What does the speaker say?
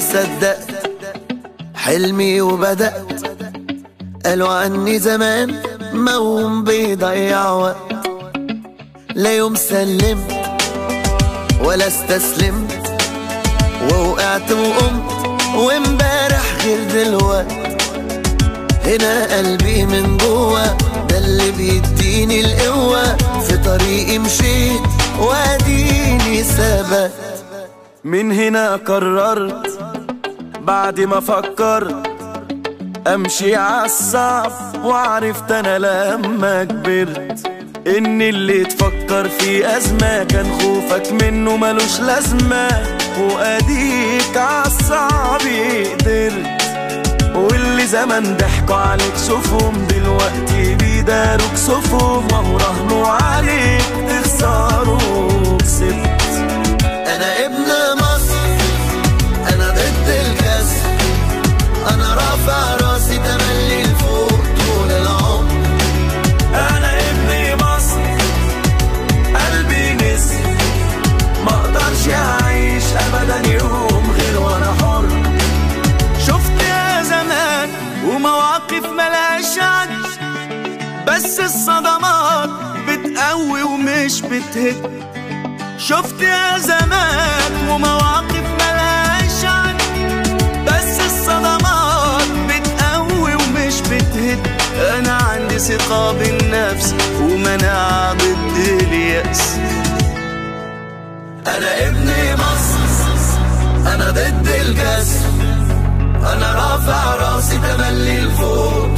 صدقت حلمي وبدأت قالوا عني زمان موم بيضيع وقت لا يوم سلمت ولا استسلمت ووقعت وقمت وامبارح غير دلوقت هنا قلبي من جوا ده اللي بيديني القوة في طريقي مشيت واديني ثبت من هنا قررت بعد ما فكرت امشي عالصعب وعرفت انا لما كبرت ان اللي تفكر في ازمة كان خوفك منه ملوش لازمة واديك عالصعب قدرت واللي زمان ضحكوا عليك شوفهم دلوقتي بيداروك صفهم وهو رهنوا عليك تخسروا كسبت انا ابن مصر انا ضد الكسر انا رافع راسي تملي لفوق طول العمر انا ابن مصر قلبي نسر ما اقدرش اعيش ابدا يوم غير وانا حر شفت يا زمان ومواقف ملهاش عد بس الصدمات بتقوي ومش بتهد شفت يا زمان ومواقف ملهاش عد بس الصدمات بتقوي ومش بتهد انا عندي ثقة بالنفس ومناعة ضد اليأس انا ابن مصر انا ضد الكسر انا رافع راسي تملي لفوق